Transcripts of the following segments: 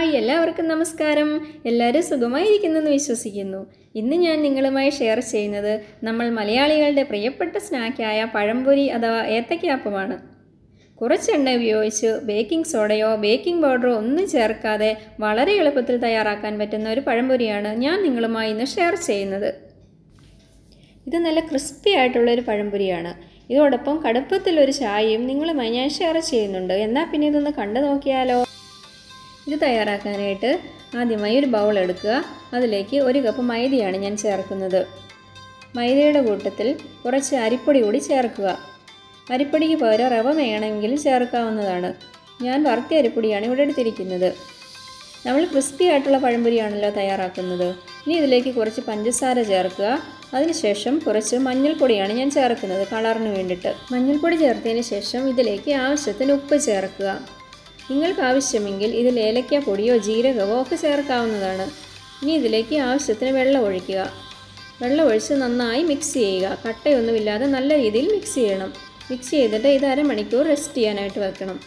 hi എല്ലാവർക്കും നമസ്കാരം എല്ലാവരും സുഖമായിരിക്കുന്നെന്ന് വിശ്വസിക്കുന്നു ഇന്ന് ഞാൻ നിങ്ങളുമായി ഷെയർ ചെയ്യുന്നത് നമ്മൾ മലയാളികളുടെ പ്രിയപ്പെട്ട സ്നാക്കായ പഴംപൊരി അഥവാ ഏത്തയ്ക്കാപ്പമാണ് കുറച്ച് എണ്ണ ഉപയോഗിച്ച് ബേക്കിംഗ് സോഡയോ ബേക്കിംഗ് പൗഡറോ ഒന്നും ചേർക്കാതെ വളരെ എളുപ്പത്തിൽ തയ്യാറാക്കാൻ പറ്റുന്ന ഒരു പഴംപൊരിയാണ് ഞാൻ നിങ്ങളുമായി ഇന്ന് ഷെയർ ചെയ്യുന്നത് ഇത് നല്ല ക്രിസ്പി ആയിട്ടുള്ളൊരു പഴംപൊരിയാണ് ഇതോടൊപ്പം കടുപ്പത്തിലൊരു ചായയും നിങ്ങളുമായി ഞാൻ ഷെയർ ചെയ്യുന്നുണ്ട് എന്നാൽ പിന്നെ ഇതൊന്ന് കണ്ടു നോക്കിയാലോ ഇത് തയ്യാറാക്കാനായിട്ട് ആദ്യമായി ഒരു ബൗൾ എടുക്കുക അതിലേക്ക് ഒരു കപ്പ് മൈദയാണ് ഞാൻ ചേർക്കുന്നത് മൈദയുടെ കൂട്ടത്തിൽ കുറച്ച് അരിപ്പൊടി കൂടി ചേർക്കുക അരിപ്പൊടിക്ക് പകരം റവ വേണമെങ്കിൽ ചേർക്കാവുന്നതാണ് ഞാൻ വറുത്ത അരിപ്പൊടിയാണ് ഇവിടെ എടുത്തിരിക്കുന്നത് നമ്മൾ ക്രിസ്പി ആയിട്ടുള്ള പഴംപൊരിയാണല്ലോ തയ്യാറാക്കുന്നത് ഇനി ഇതിലേക്ക് കുറച്ച് പഞ്ചസാര ചേർക്കുക അതിനുശേഷം കുറച്ച് മഞ്ഞൾപ്പൊടിയാണ് ഞാൻ ചേർക്കുന്നത് കളറിന് വേണ്ടിയിട്ട് മഞ്ഞൾപ്പൊടി ചേർത്തതിന് ശേഷം ഇതിലേക്ക് ആവശ്യത്തിന് ഉപ്പ് ചേർക്കുക നിങ്ങൾക്ക് ആവശ്യമെങ്കിൽ ഇതിൽ ഏലക്ക പൊടിയോ ജീരകമോ ഒക്കെ ചേർക്കാവുന്നതാണ് ഇനി ഇതിലേക്ക് ആവശ്യത്തിന് വെള്ളം ഒഴിക്കുക വെള്ളം ഒഴിച്ച് നന്നായി മിക്സ് ചെയ്യുക കട്ടയൊന്നുമില്ലാതെ നല്ല രീതിയിൽ മിക്സ് ചെയ്യണം മിക്സ് ചെയ്തിട്ട് ഇത് അരമണിക്കൂർ റെസ്റ്റ് ചെയ്യാനായിട്ട് വെക്കണം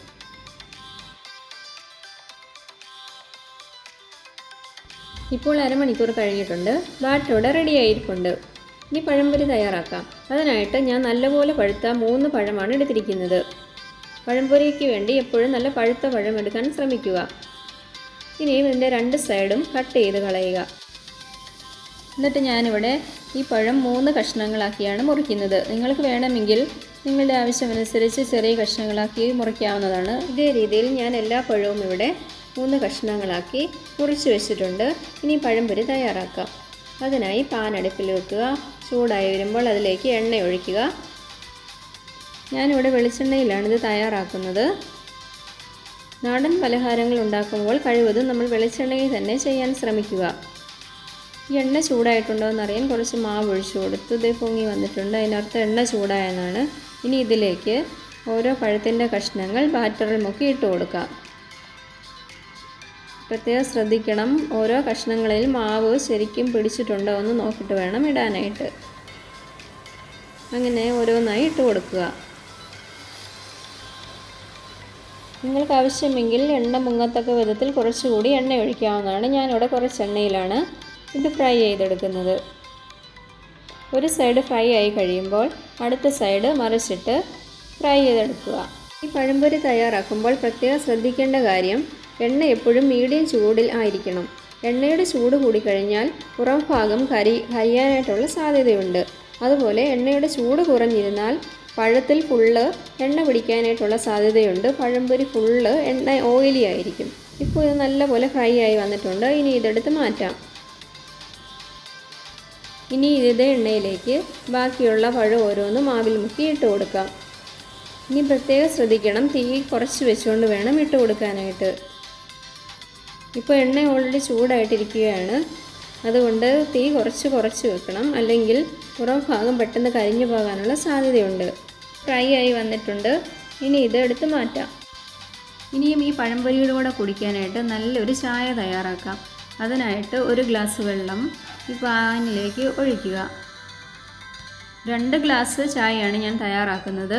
ഇപ്പോൾ അരമണിക്കൂർ കഴിഞ്ഞിട്ടുണ്ട് ബാറ്റർ ഇവിടെ റെഡി ആയിരിപ്പുണ്ട് ഇനി പഴംപൊരി തയ്യാറാക്കാം അതിനായിട്ട് ഞാൻ നല്ലപോലെ പഴുത്ത മൂന്ന് പഴമാണ് എടുത്തിരിക്കുന്നത് പഴംപൊരിക്ക് വേണ്ടി എപ്പോഴും നല്ല പഴുത്ത പഴം എടുക്കാൻ ശ്രമിക്കുക ഇനിയും ഇതിൻ്റെ രണ്ട് സൈഡും കട്ട് ചെയ്ത് കളയുക എന്നിട്ട് ഞാനിവിടെ ഈ പഴം മൂന്ന് കഷ്ണങ്ങളാക്കിയാണ് മുറിക്കുന്നത് നിങ്ങൾക്ക് വേണമെങ്കിൽ നിങ്ങളുടെ ആവശ്യമനുസരിച്ച് ചെറിയ കഷ്ണങ്ങളാക്കി മുറിക്കാവുന്നതാണ് ഇതേ രീതിയിൽ ഞാൻ എല്ലാ പഴവും ഇവിടെ മൂന്ന് കഷ്ണങ്ങളാക്കി മുറിച്ച് വെച്ചിട്ടുണ്ട് ഇനി പഴംപൊരി തയ്യാറാക്കാം അതിനായി പാൻ അടുപ്പിൽ വെക്കുക ചൂടായി വരുമ്പോൾ അതിലേക്ക് എണ്ണ ഒഴിക്കുക ഞാനിവിടെ വെളിച്ചെണ്ണയിലാണ് ഇത് തയ്യാറാക്കുന്നത് നാടൻ പലഹാരങ്ങൾ ഉണ്ടാക്കുമ്പോൾ കഴിവതും നമ്മൾ വെളിച്ചെണ്ണയിൽ തന്നെ ചെയ്യാൻ ശ്രമിക്കുക ഈ എണ്ണ ചൂടായിട്ടുണ്ടോ എന്നറിയാൻ കുറച്ച് മാവ് ഒഴിച്ചു കൊടുത്തു ഇത് പൊങ്ങി വന്നിട്ടുണ്ട് അതിനർത്ഥം എണ്ണ ചൂടായെന്നാണ് ഇനി ഇതിലേക്ക് ഓരോ പഴത്തിൻ്റെ കഷ്ണങ്ങൾ ബാറ്ററിൽ മുക്കി ഇട്ട് കൊടുക്കാം പ്രത്യേകം ശ്രദ്ധിക്കണം ഓരോ കഷ്ണങ്ങളിൽ മാവ് ശരിക്കും പിടിച്ചിട്ടുണ്ടോ എന്ന് നോക്കിയിട്ട് വേണം ഇടാനായിട്ട് അങ്ങനെ ഓരോന്നായി ഇട്ട് കൊടുക്കുക നിങ്ങൾക്ക് ആവശ്യമെങ്കിൽ എണ്ണ മുങ്ങത്തക്ക വിധത്തിൽ കുറച്ചുകൂടി എണ്ണ ഒഴിക്കാവുന്നതാണ് ഞാനിവിടെ കുറച്ച് എണ്ണയിലാണ് ഇത് ഫ്രൈ ചെയ്തെടുക്കുന്നത് ഒരു സൈഡ് ഫ്രൈ ആയി കഴിയുമ്പോൾ അടുത്ത സൈഡ് മറിച്ചിട്ട് ഫ്രൈ ചെയ്തെടുക്കുക ഈ പഴംപൊരി തയ്യാറാക്കുമ്പോൾ പ്രത്യേകം ശ്രദ്ധിക്കേണ്ട കാര്യം എണ്ണ എപ്പോഴും മീഡിയം ചൂടിൽ ആയിരിക്കണം എണ്ണയുടെ ചൂട് കൂടിക്കഴിഞ്ഞാൽ പുറം ഭാഗം കരി കരിയാനായിട്ടുള്ള സാധ്യതയുണ്ട് അതുപോലെ എണ്ണയുടെ ചൂട് കുറഞ്ഞിരുന്നാൽ പഴത്തിൽ ഫുള്ള് എണ്ണ പിടിക്കാനായിട്ടുള്ള സാധ്യതയുണ്ട് പഴംപൊരി ഫുള്ള് എണ്ണ ഓയിലി ആയിരിക്കും ഇപ്പോൾ ഇത് നല്ലപോലെ ഫ്രൈ ആയി വന്നിട്ടുണ്ട് ഇനി ഇതെടുത്ത് മാറ്റാം ഇനി ഇതേ എണ്ണയിലേക്ക് ബാക്കിയുള്ള പഴം ഓരോന്നും മാവിൽ മുക്കി ഇട്ട് കൊടുക്കാം ഇനി പ്രത്യേകം ശ്രദ്ധിക്കണം തീ കുറച്ച് വെച്ചുകൊണ്ട് വേണം ഇട്ട് കൊടുക്കാനായിട്ട് ഇപ്പോൾ എണ്ണ ഓൾറെഡി ചൂടായിട്ടിരിക്കുകയാണ് അതുകൊണ്ട് തീ കുറച്ച് കുറച്ച് വെക്കണം അല്ലെങ്കിൽ പുറം ഭാഗം പെട്ടെന്ന് കരിഞ്ഞു പോകാനുള്ള സാധ്യതയുണ്ട് ഫ്രൈ ആയി വന്നിട്ടുണ്ട് ഇനി ഇത് എടുത്ത് മാറ്റാം ഇനിയും ഈ പഴംപൊരിയുടെ കൂടെ കുടിക്കാനായിട്ട് നല്ലൊരു ചായ തയ്യാറാക്കാം അതിനായിട്ട് ഒരു ഗ്ലാസ് വെള്ളം ഈ പാനിലേക്ക് ഒഴിക്കുക രണ്ട് ഗ്ലാസ് ചായയാണ് ഞാൻ തയ്യാറാക്കുന്നത്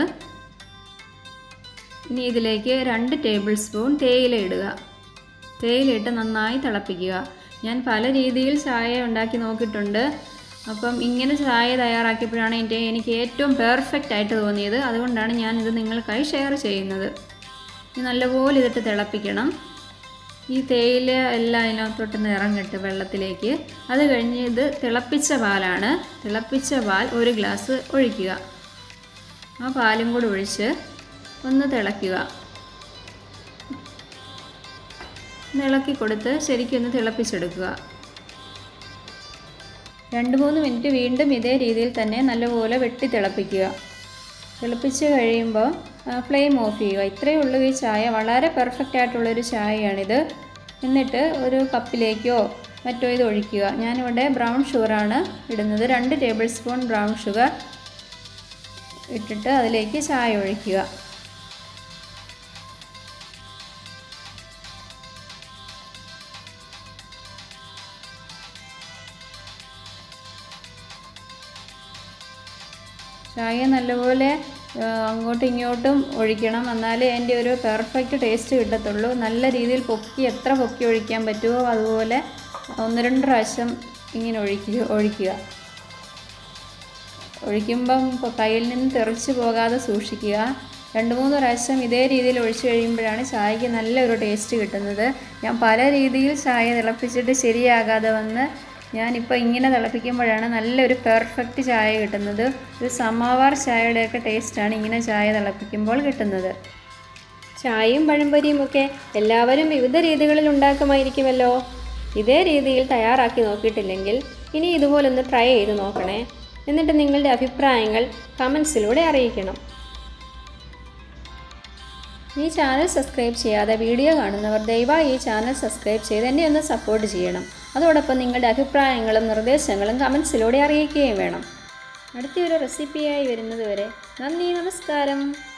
ഇനി ഇതിലേക്ക് രണ്ട് ടേബിൾ സ്പൂൺ തേയില ഇടുക തേയിലയിട്ട് നന്നായി തിളപ്പിക്കുക ഞാൻ പല രീതിയിൽ ചായ ഉണ്ടാക്കി നോക്കിയിട്ടുണ്ട് അപ്പം ഇങ്ങനെ ചായ തയ്യാറാക്കിയപ്പോഴാണ് എൻ്റെ എനിക്ക് ഏറ്റവും പെർഫെക്റ്റ് ആയിട്ട് തോന്നിയത് അതുകൊണ്ടാണ് ഞാൻ ഇത് നിങ്ങൾക്കായി ഷെയർ ചെയ്യുന്നത് ഇത് നല്ലപോലെ ഇതിട്ട് തിളപ്പിക്കണം ഈ തേയില എല്ലാം അതിനകത്തോട്ട് ഇറങ്ങിട്ട് വെള്ളത്തിലേക്ക് അത് കഴിഞ്ഞ് ഇത് തിളപ്പിച്ച പാലാണ് തിളപ്പിച്ച പാൽ ഒരു ഗ്ലാസ് ഒഴിക്കുക ആ പാലും കൂടി ഒഴിച്ച് ഒന്ന് തിളയ്ക്കുക ഇളക്കി കൊടുത്ത് ശരിക്കും ഒന്ന് തിളപ്പിച്ചെടുക്കുക രണ്ട് മൂന്ന് മിനിറ്റ് വീണ്ടും ഇതേ രീതിയിൽ തന്നെ നല്ലപോലെ വെട്ടി തിളപ്പിക്കുക തിളപ്പിച്ച് കഴിയുമ്പോൾ ഫ്ലെയിം ഓഫ് ചെയ്യുക ഇത്രയേ ഉള്ളൂ ഈ ചായ വളരെ പെർഫെക്റ്റ് ആയിട്ടുള്ളൊരു ചായയാണിത് എന്നിട്ട് ഒരു കപ്പിലേക്കോ മറ്റോ ഇത് ഒഴിക്കുക ഞാനിവിടെ ബ്രൗൺ ഷുഗറാണ് ഇടുന്നത് രണ്ട് ടേബിൾ സ്പൂൺ ബ്രൗൺ ഷുഗർ ഇട്ടിട്ട് അതിലേക്ക് ചായ ഒഴിക്കുക ചായ നല്ലപോലെ ആ, അങ്ങോട്ടും ഇങ്ങോട്ടും ഒഴിക്കണം എന്നാലേ അതിൻ്റെ ഒരു പെർഫെക്റ്റ് ടേസ്റ്റ് കിട്ടത്തുള്ളൂ നല്ല രീതിയിൽ പൊക്കി എത്ര പൊക്കി ഒഴിക്കാൻ പറ്റുമോ അതുപോലെ ഒന്ന് രണ്ട് പ്രാവശ്യം ഇങ്ങനെ ഒഴിക്കുക ഒഴിക്കുക ഒഴിക്കുമ്പം ഇപ്പോൾ കയ്യിൽ നിന്ന് തെറിച്ച് പോകാതെ സൂക്ഷിക്കുക രണ്ട് മൂന്ന് പ്രാവശ്യം ഇതേ രീതിയിൽ ഒഴിച്ചു കഴിയുമ്പോഴാണ് ചായക്ക് നല്ലൊരു ടേസ്റ്റ് കിട്ടുന്നത് ഞാൻ പല രീതിയിൽ ചായ തിളപ്പിച്ചിട്ട് ശരിയാകാതെ വന്ന് ഞാനിപ്പോൾ ഇങ്ങനെ തിളപ്പിക്കുമ്പോഴാണ് നല്ലൊരു പെർഫെക്റ്റ് ചായ കിട്ടുന്നത് ഒരു സമാവാർ ചായയുടെയൊക്കെ ടേസ്റ്റാണ് ഇങ്ങനെ ചായ തിളപ്പിക്കുമ്പോൾ കിട്ടുന്നത് ചായയും പഴംപൊരിയും ഒക്കെ എല്ലാവരും വിവിധ രീതികളിൽ ഉണ്ടാക്കുമായിരിക്കുമല്ലോ ഇതേ രീതിയിൽ തയ്യാറാക്കി നോക്കിയിട്ടില്ലെങ്കിൽ ഇനി ഇതുപോലൊന്ന് ട്രൈ ചെയ്ത് നോക്കണേ എന്നിട്ട് നിങ്ങളുടെ അഭിപ്രായങ്ങൾ കമൻസിലൂടെ അറിയിക്കണം ഈ ചാനൽ സബ്സ്ക്രൈബ് ചെയ്യാതെ വീഡിയോ കാണുന്നവർ ദയവായി ഈ ചാനൽ സബ്സ്ക്രൈബ് ചെയ്ത് എന്നെ ഒന്ന് സപ്പോർട്ട് ചെയ്യണം അതോടൊപ്പം നിങ്ങളുടെ അഭിപ്രായങ്ങളും നിർദ്ദേശങ്ങളും കമൻസിലൂടെ അറിയിക്കുകയും വേണം അടുത്തൊരു റെസിപ്പിയായി വരുന്നതുവരെ നന്ദി നമസ്കാരം